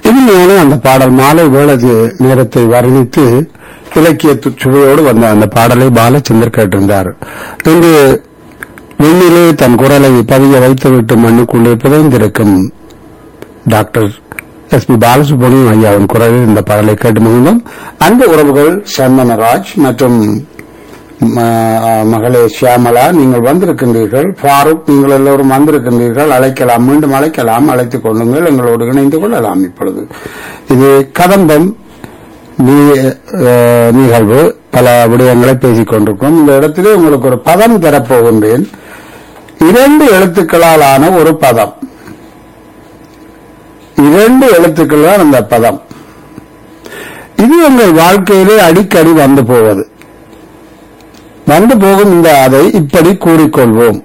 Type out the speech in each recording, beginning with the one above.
இனிமையான அந்த பாடல் மாலை வேளது நேரத்தை வர்ணித்து இலக்கிய து- சுவையோடு வந்த அந்த பாடலை பாலச்சந்தர் கேட்டிருந்தார் இன்று விண்ணிலே தன் குரலை பதிய வைத்துவிட்டு மண்ணுக்குள்ளே புதைந்திருக்கும் டாக்டர் எஸ் பி பாலசுப்ரமணியம் ஐயாவின் குரலில் இந்த பாடலை கேட்டு மகிழ்ந்தோம் அன்பு உறவுகள் சந்தனராஜ் மற்றும் ம- மகளே ஷியாமலா நீங்கள் வந்திருக்கின்றீர்கள் ஃபாரூக் நீங்கள் எல்லோரும் வந்திருக்கின்றீர்கள் அழைக்கலாம் மீண்டும் அழைக்கலாம் அழைத்துக் கொள்ளுங்கள் எங்களோடு இணைந்து கொள்ளலாம் இப்பொழுது இது கதம்பம் நீ- அஹ், நிகழ்வு பல விடயங்களை பேசிக் கொண்டிருக்கோம் இந்த இடத்திலே உங்களுக்கு ஒரு பதம் தரப்போகின்றேன் இரண்டு எழுத்துக்களால் ஆன ஒரு பதம் இரண்டு எழுத்துக்கள் தான் அந்த பதம் இது எங்கள் வாழ்க்கையிலே அடிக்கடி வந்து போவது வந்து போகும் இந்த அதை இப்படி கூறிக்கொள்வோம்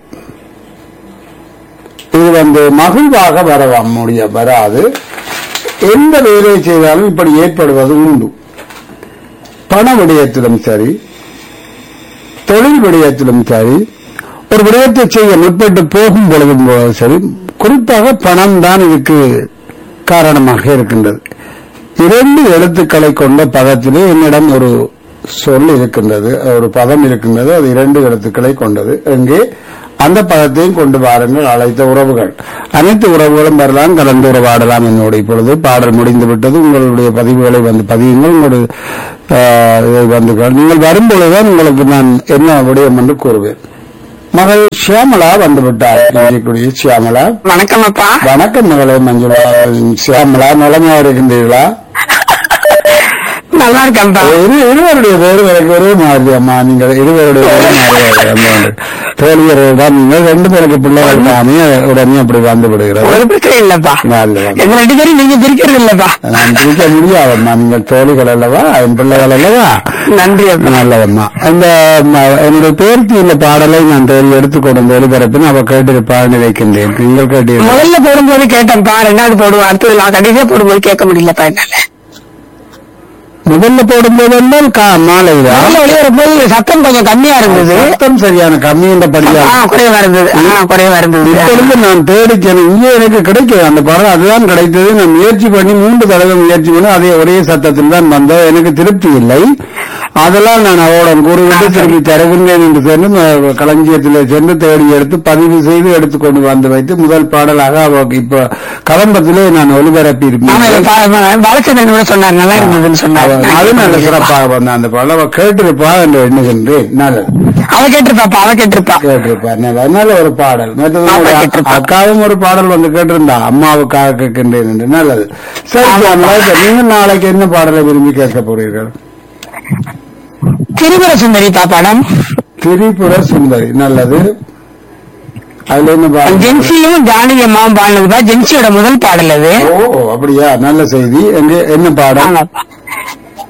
இது வந்து மகிழ்வாக வர முடிய வராது எந்த வேலை செய்தாலும் இப்படி ஏற்படுவது உண்டு பண விடயத்திலும் சரி தொழில் விடயத்திலும் சரி ஒரு விடயத்தை செய்ய முற்பட்டு போகும் பொழுதும் போதும் சரி குறிப்பாக பணம் தான் இதுக்கு காரணமாக இருக்கின்றது இரண்டு எழுத்துக்களை கொண்ட பதத்திலே என்னிடம் ஒரு சொல் இருக்கின்றது ஒரு பதம் இருக்கின்றது அது இரண்டு எழுத்துக்களை கொண்டது எங்கே அந்த பதத்தையும் கொண்டு வாருங்கள் அழைத்த உறவுகள் அனைத்து உறவுகளும் வரலாம் கலந்து உறவாடலாம் என்னோடு இப்பொழுது பாடல் முடிந்து விட்டது உங்களுடைய பதிவுகளை வந்து பதியுங்கள் உங்களுடைய ஆஹ், இதை வந்து கேள். நீங்கள் வரும்பொழுதுதான் உங்களுக்கு நான் என்ன விடயம் என்று கூறுவேன் மகள் ஷியாமலா வந்து விட்டார் இன்றைக்குரிய ஷியாமலா வணக்கம் அப்பா வணக்கம் மகளே மஞ்சுளா ஷியாமலா நிலைமையா இருக்கின்றீர்களா நல்லா இருக்கேன்ப்பா இரு இருவருடைய பேரு எனக்கு ஒரே மாதிரி அம்மா நீங்கள் இருவருடைய ஒரே மாதிரி தோழியர்கள் தான் நீங்கள் ரெண்டு பேருக்கு பிள்ளைகள் தானே உடனே அப்படி வந்து விடுகிறது ஒரு பிரச்சனை இல்லப்பா நல்லது. எங்க ரெண்டு பேரும் நீங்க பிரிக்கிறது இல்லப்பா நான் பிரிக்க முடியாதம்மா நீங்கள் தோழிகள் அல்லவா என் பிள்ளைகள் அல்லவா நன்றி அப்பா நல்லதம்மா இந்த ம, என்னுடைய பேருக்கு இந்த பாடலை நான் தேடி எடுத்துக்கொண்டு ஒளிபரப்பின் அவ கேட்டிருப்பாள் நினைக்கின்றேன் நீங்கள் கேட்டீர்கள் முதல்ல போடும்போது கேட்டேன்ப்பா ரெண்டாவது போடுவோம் அடுத்தது நான் கடைசியா போடும்போது கேட்க முடியலப்பா என்னால முதல்ல போடும்போது என்றால் கா மாலைதான் முதல்ல வெளியே போது சத்தம் கொஞ்சம் கம்மியா இருந்தது சத்தம் சரியான கம்மி என்ற ஆ, படியாக குறைவா இருந்தது ஆ, குறைவா இருந்தது இப்பொழுது நான் தேடிச்சேன் இங்கே எனக்கு கிடைக்கும் அந்த படம் அதுதான் கிடைத்தது நான் முயற்சி பண்ணி மூன்று தடவை முயற்சி பண்ணி அதே ஒரே சத்தத்தில் தான் வந்தோம் எனக்கு திருப்தி இல்லை அதெல்லாம் நான் அவளுடன் கூறிவிட்டு திரும்பி தருகின்றேன் என்று சென்று ம- களஞ்சியத்தில் சென்று தேடி எடுத்து பதிவு செய்து எடுத்துக்கொண்டு வந்து வைத்து முதல் பாடலாக அவருக்கு இப்ப கலம்பத்திலே நான் ஒளிபரப்பி ஆமா இருப்பேன் இதை பா- பாலச்சந்திரன் கூட சொன்னார் நல்லா இருந்ததுன்னு சொன்னார் அது நல்ல சிறப்பாக வந்த அந்த பாடல் அவ கேட்டிருப்பா என்று எண்ணுகின்றேன் நல்லது அவ கேட்டிருப்பாப்பா அவ கேட்டிருப்பா கேட்டிருப்பா நல்ல நல்ல ஒரு பாடல் மற்றது ஆமா, நம்முடைய கேட்டிருப்பா. அக்காவும் ஒரு பாடல் வந்து கேட்டிருந்தா அம்மாவுக்காக கேட்கின்றேன் என்று நல்லது சரி ஆமா. சாமலா, இப்ப நீங்க நாளைக்கு என்ன பாடலை விரும்பி கேட்க போறீர்கள் திரிபுர சுந்தரிப்பா படம் திரிபுர சுந்தரி நல்லது அதுல என்ன பாடல் ஜென்சியும் ஜானகி அம்மாவும் பாடினதுப்பா ஜென்சியோட முதல் பாடல் அது ஓ அப்படியா நல்ல செய்தி எங்க என்ன பாடல் ஆமாப்பா